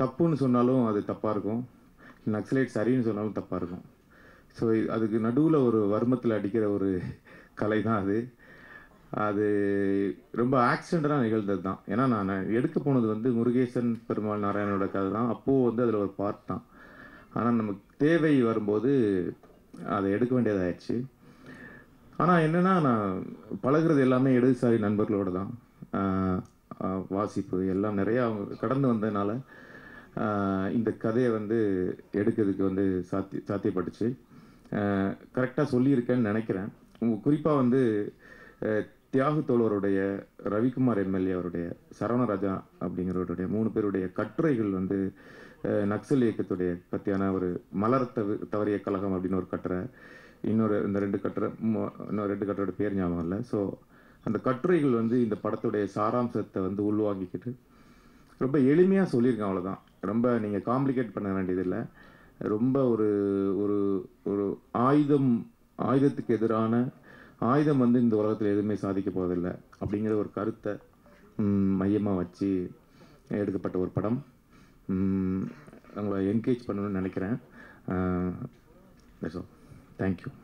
தப்புன்னு சொன்னாலும் அது தப்பாக இருக்கும் நக்சலைட் சரின்னு சொன்னாலும் தப்பாக இருக்கும் ஸோ அதுக்கு நடுவில் ஒரு வர்மத்தில் அடிக்கிற ஒரு கலை தான் அது அது ரொம்ப ஆக்சிடெண்ட்டாக நிகழ்ந்தது தான் ஏன்னா நான் எடுக்க போனது வந்து முருகேசன் பெருமாள் நாராயணனோட கதை தான் அப்போது வந்து அதில் ஒரு பார்ட் தான் ஆனால் நமக்கு தேவை வரும்போது அதை எடுக்க வேண்டியதாகிடுச்சு ஆனால் என்னென்னா நான் பழகுறது எல்லாமே இடதுசாரி நண்பர்களோட தான் ஆஹ் ஆஹ் வாசிப்பு எல்லாம் நிறையா அவங்க கடந்து வந்ததுனால ஆஹ் இந்த கதையை வந்து எடுக்கிறதுக்கு வந்து சாத்தி சாத்தியப்பட்டுச்சு கரெக்டாக சொல்லியிருக்கேன்னு நினைக்கிறேன் குறிப்பாக வந்து அஹ், தியாகு தோழருடைய ரவிக்குமார் எம்எல்ஏ அவருடைய சரவணராஜா அப்படிங்கிறவருடைய மூணு பேருடைய கட்டுரைகள் வந்து அஹ், நக்சல் இயக்கத்துடைய பற்றியான ஒரு மலர் தவி தவறிய கழகம் அப்படின்னு ஒரு கட்டுரை இன்னொரு இந்த ரெண்டு கட்டுரை மு- இன்னொரு ரெண்டு கட்டுரையோட பேர் ஞாபகம் இல்லை ஸோ அந்த கட்டுரைகள் வந்து இந்த படத்துடைய சாராம்சத்தை வந்து உள்வாங்கிக்கிட்டு ரொம்ப எளிமையாக சொல்லியிருக்கேன் அவ்வளோதான் ரொம்ப நீங்கள் காம்ப்ளிகேட் பண்ண வேண்டியதில்லை ரொம்ப ஒரு ஒரு ஒரு ஆயுதம் ஆயுதத்துக்கு எதிரான ஆயுதம் வந்து இந்த உலகத்தில் எதுவுமே சாதிக்க போவதில்லை அப்படிங்கிற ஒரு கருத்தை மையமாக வச்சு எடுக்கப்பட்ட ஒரு படம் ம், உங்களை என்கரேஜ் பண்ணணும்னு நினைக்கிறேன் தேங்க்யூ